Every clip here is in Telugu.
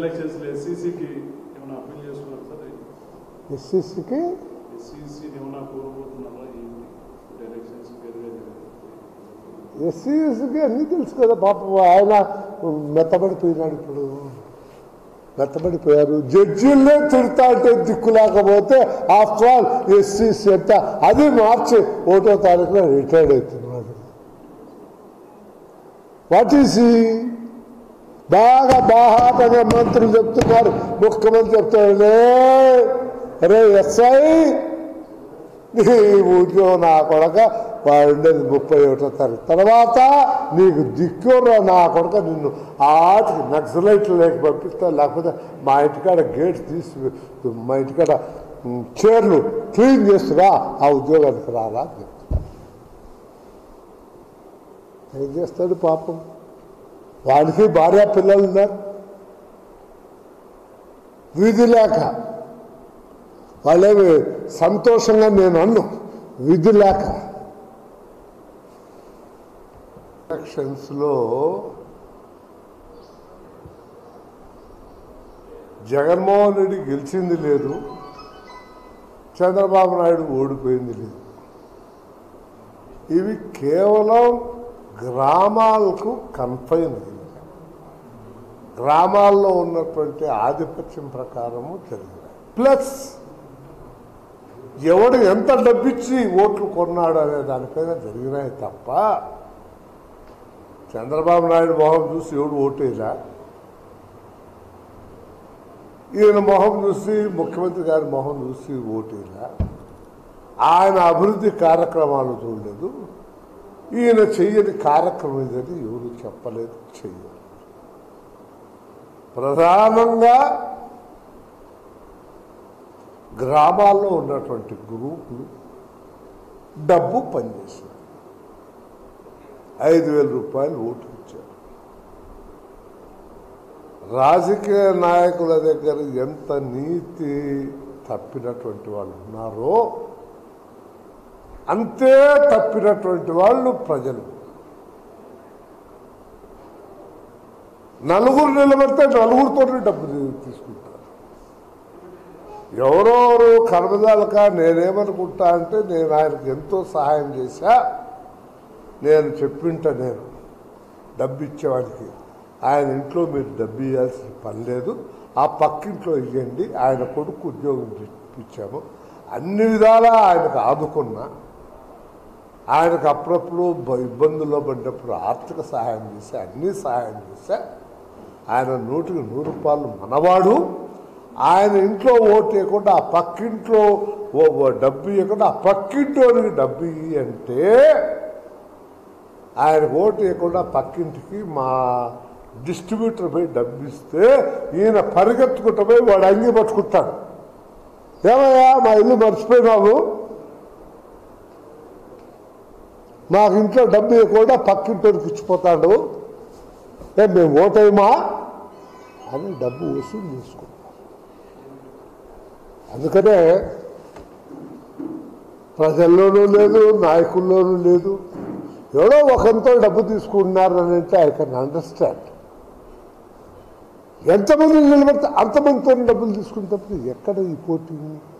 ఎలక్షన్స్ లో ఎస్సీసీకి ఏమైనా అప్పీల్ చేస్తున్నారు సార్ ఎస్సీసీకి ఎస్సీసీని ఏమైనా కోరబోతున్నారా ఏంటి ఎలక్షన్స్ పేరుగా ఎస్సీసీకి అన్నీ తెలుసు కదా పాపం ఆయన మెత్తబడిపోయినాడు ఇప్పుడు మెత్తబడిపోయారు జడ్జీలనే తిడతా అంటే దిక్కు లేకపోతే ఆఫ్టర్ ఆల్ ఎస్సీసీ అంట అది మార్చి ఒకటో తారీఖున రిటైర్డ్ అవుతున్నాడు వాట్ ఈస్ బాగా బాహాటంగా మంత్రులు చెప్తున్నారు ముఖ్యమంత్రి చెప్తాడు "రే, రే ఎస్ఐ నీ ఊళ్ళో నా కొడక వాడు ఉండేది ముప్పై ఒకటో తారీఖు తర్వాత నీకు దిక్కురా నా కొడక నిన్ను ఆటికి నక్సలైట్లు లేక పంపిస్తా లేకపోతే మా ఇంటికాడ గేట్ తీసి మా ఇంటికాడ ఉమ్, చైర్లు క్లీన్ చేస్తురా ఆ ఉద్యోగానికి రారా అని చెప్తా. ఏం చేస్తాడు పాపం వాడికి భార్య పిల్లలు ఉన్నారు వీధి లేక వాళ్ళేమి సంతోషంగా నేను అన్ను విధి లేక ఎలక్షన్స్లో జగన్మోహన్ రెడ్డి గెలిచింది లేదు చంద్రబాబు నాయుడు ఓడిపోయింది లేదు ఇవి కేవలం గ్రామాలకు కన్ఫైన్ అయింది గ్రామాల్లో ఉన్నటువంటి ఆధిపత్యం ప్రకారము జరిగింది ప్లస్ ఎవడు ఎంత డబ్బిచ్చి ఓట్లు కొన్నాడు అనే దానిపైన జరిగినాయి తప్ప చంద్రబాబు నాయుడు మొహం చూసి ఎవడు ఓటేలా ఈయన మొహం చూసి ముఖ్యమంత్రి గారి మొహం చూసి ఓటేలా ఆయన అభివృద్ధి కార్యక్రమాలు చూడలేదు ఈయన చెయ్యని కార్యక్రమం ఇదని ఎవరు చెప్పలేదు చెయ్యలేదు ప్రధానంగా గ్రామాల్లో ఉన్నటువంటి గ్రూపులు డబ్బు పనిచేశారు ఐదు వేల రూపాయలు ఓటు ఇచ్చారు రాజకీయ నాయకుల దగ్గర ఎంత నీతి తప్పినటువంటి వాళ్ళు ఉన్నారో అంతే తప్పినటువంటి వాళ్ళు ప్రజలు నలుగురు నిలబడితే నలుగురితో డబ్బు తీసుకుంటారు ఎవరెవరు కర్మదాలక నేనేమనుకుంటా అంటే నేను ఆయనకు ఎంతో సహాయం చేశా నేను చెప్పింట నేను డబ్బు ఇచ్చేవాడికి ఆయన ఇంట్లో మీరు డబ్బు ఇవ్వాల్సిన పని లేదు ఆ పక్కింట్లో ఇవ్వండి ఆయన కొడుకు ఉద్యోగం ఇప్పించాము అన్ని విధాలా ఆయనకు ఆదుకున్నా ఆయనకు అప్పుడప్పుడు బ- ఇబ్బందుల్లో పడినప్పుడు ఆర్థిక సహాయం చేశా అన్నీ సహాయం చేశా ఆయన నూటికి నూరు రూపాయలు మనవాడు ఆయన ఇంట్లో ఓటు వేయకుండా ఆ పక్కింట్లో ఓ ఓ డబ్బు ఇవ్వకుండా ఆ పక్కింటోనికి డబ్బు ఇయ్యి అంటే ఆయన ఓటు వేయకుండా పక్కింటికి మా డిస్ట్రిబ్యూటర్ పోయి డబ్బు ఇస్తే ఈయన పరిగెత్తుకుంటూ పోయి వాడు అంగి పట్టుకుంటాడు ఏమయ్యా మా ఇల్లు మర్చిపోయినావు మాకు ఇంట్లో డబ్బు ఇవ్వకుండా పక్కింటోనికి ఇచ్చిపోతాడు ఏ మేము ఓటేమా అని డబ్బు వసూలు చేసుకుంటాం అందుకనే ప్రజల్లోనూ లేదు నాయకుల్లోనూ లేదు ఎవడో ఒకంతో డబ్బు తీసుకుంటున్నారు అని అంటే ఐ కెన్ అండర్స్టాండ్ ఎంతమంది నిలబడితే అంతమందితో డబ్బులు తీసుకునేటప్పుడు ఎక్కడ ఈ పోటీ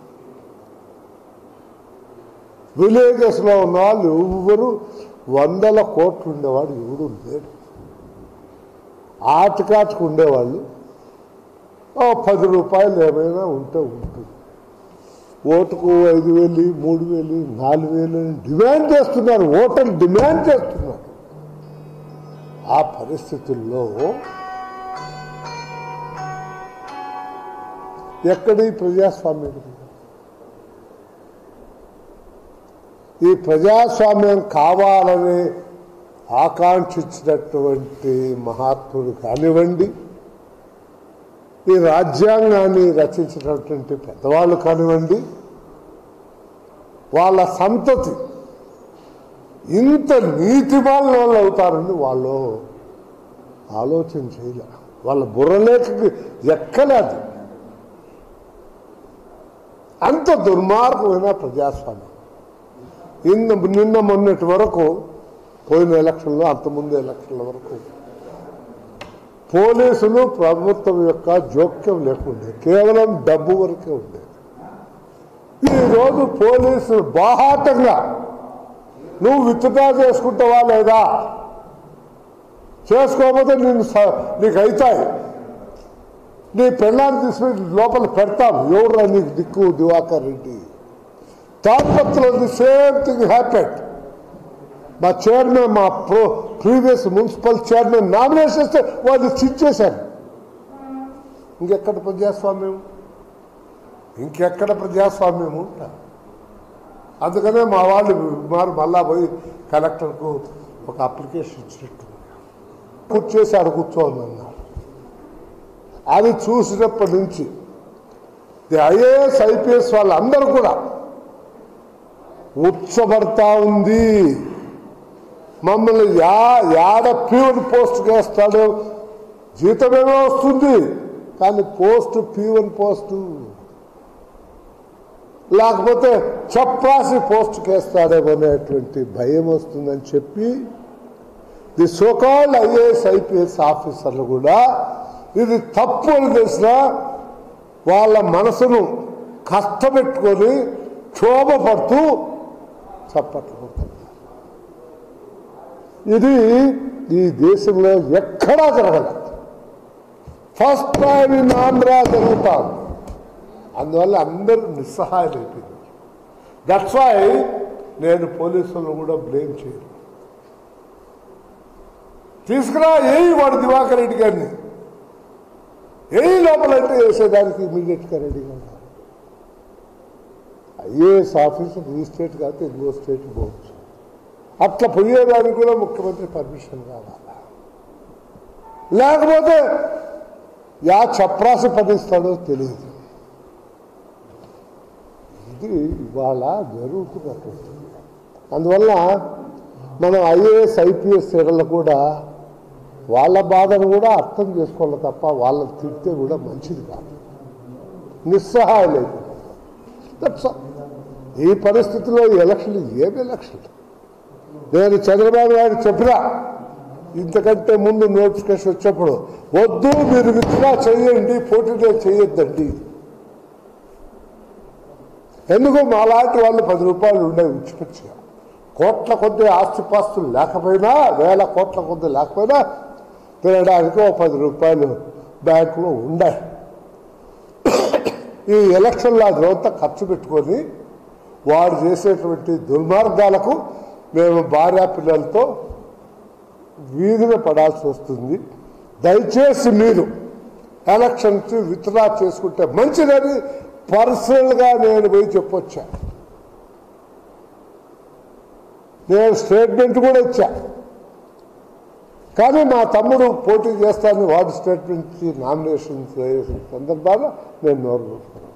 విలేజెస్లో ఉన్న వాళ్ళు ఎవరు వందల కోట్లు ఉండేవాడు ఎవడు లేడు ఆటకాటకు ఉండేవాళ్ళు ఓ పది రూపాయలు ఏమైనా ఉంటే ఉంటుంది ఓటుకు ఐదు వేలు మూడు వేలు నాలుగు వేలు అని డిమాండ్ చేస్తున్నారు ఓటర్లు డిమాండ్ చేస్తున్నారు ఆ పరిస్థితుల్లో ఎక్కడి ప్రజాస్వామ్యం ఈ ప్రజాస్వామ్యం కావాలని ఆకాంక్షించినటువంటి మహాత్ముడు కానివ్వండి ఈ రాజ్యాంగాన్ని రచించినటువంటి పెద్దవాళ్ళు కానివ్వండి వాళ్ళ సంతతి ఇంత నీతిమాల వాళ్ళు అవుతారని వాళ్ళు ఆలోచన చేయలే వాళ్ళ బుర్రలేఖకి ఎక్కలేదు అంత దుర్మార్గమైన ప్రజాస్వామ్యం ఇన్న నిన్న మొన్నటి వరకు పోయిన ఎలక్షన్లో అంతకుముందు ఎలక్షన్ల వరకు పోలీసులు ప్రభుత్వం యొక్క జోక్యం లేకుండే కేవలం డబ్బు వరకే ఉండేది ఈరోజు పోలీసులు బాహాటంగా నువ్వు విత్డ్రా చేసుకుంటావా లేదా చేసుకోకపోతే నేను స- నీకు అవుతాయి నీ పెళ్ళాన్ని తీసుకుని లోపల పెడతాం ఎవరురా నీకు దిక్కు దివాకర్ రెడ్డి తాడిపత్రిలో ది సేమ్ థింగ్ హ్యాపెండ్ మా చైర్మన్ మా pro previous municipal chairman nomination చేస్తే వాళ్ళు చించేశారు ఇంకెక్కడ ప్రజాస్వామ్యం ఇంకెక్కడ ప్రజాస్వామ్యం ఉంటా అందుకనే మా వాళ్ళు మారు మళ్ళా పోయి కలెక్టర్కు ఒక అప్లికేషన్ ఇచ్చినట్టు కూర్చేసి ఆడ కూర్చోండి అన్నారు అది చూసినప్పటి నుంచి ది ఐఏఎస్ ఐపీఎస్ వాళ్ళందరూ కూడా ఉచ్చబడతా ఉంది మమ్మల్ని యా యాడ ప్యూర్ పోస్ట్ వేస్తాడు జీతమేమో వస్తుంది కానీ పోస్ట్ ప్యూర్ పోస్టు లేకపోతే చప్రాసి పోస్ట్ వేస్తాడేమో అనేటువంటి భయం వస్తుందని చెప్పి ది సోకాల్డ్ ఐఏఎస్ ఐపీఎస్ ఆఫీసర్లు కూడా ఇది తప్పు అని తెలిసిన వాళ్ళ మనసును కష్టపెట్టుకొని క్షోభపడుతూ చప్పట్లు కొడుతున్నారు ఇది ఈ దేశంలో ఎక్కడా జరగదు ఫస్ట్ టైం ఇన్ ఆంధ్ర జరుగుతాం అందువల్ల అందరూ నిస్సహాయమైపోయింది దట్స్ వై నేను పోలీసులను కూడా బ్లేమ్ చేయను తీసుకురా ఏ వాడు దివాకర్ రెడ్డి గారిని ఏ లోపలంటే వేసేదానికి ఇమీడియట్గా రెడీగా ఉన్నారు ఐఏఎస్ ఆఫీసర్ ఈ స్టేట్ కాకపోతే ఇంకో స్టేట్ పోవచ్చు అట్లా పోయేదానికి కూడా ముఖ్యమంత్రి పర్మిషన్ కావాలి లేకపోతే యా చప్రాసి పడిస్తాడో తెలియదు ఇది ఇవాళ జరుగుతున్నటువంటి అందువల్ల మనం ఐఏఎస్ ఐపీఎస్ సేవలు కూడా వాళ్ళ బాధను కూడా అర్థం చేసుకోవాలి తప్ప వాళ్ళని తిడితే కూడా మంచిది కాదు నిస్సహాయలేదు That's all. ఈ పరిస్థితిలో ఈ ఎలక్షన్ ఏమి ఎలక్షన్ నేను చంద్రబాబు నాయుడు చెప్పినా ఇంతకంటే ముందు నోటిఫికేషన్ వచ్చినప్పుడు వద్దు మీరు విత్డ్రా చేయండి పోటీలో చేయొద్దండి ఎందుకు మాలాంటి వాళ్ళు పది రూపాయలు ఉండే విడిచిపెట్టా కోట్ల కొద్ది ఆస్తిపాస్తులు లేకపోయినా వేల కోట్ల కొద్ది లేకపోయినా తినడానికి ఓ పది రూపాయలు బ్యాంకులో ఉండాయి ఈ ఎలక్షన్లో అదంతా ఖర్చు పెట్టుకొని వాడు చేసేటువంటి దుర్మార్గాలకు మేము భార్యా పిల్లలతో వీధిన పడాల్సి వస్తుంది దయచేసి మీరు ఎలక్షన్స్ విత్డ్రా చేసుకుంటే మంచిదని పర్సనల్గా నేను పోయి చెప్పొచ్చా నేను స్టేట్మెంట్ కూడా ఇచ్చా కానీ మా తమ్ముడు పోటీ చేస్తానని వాడు స్టేట్మెంట్ ఇచ్చి నామినేషన్ వేసిన సందర్భాల్లో నేను నోరు మూసుకున్నాను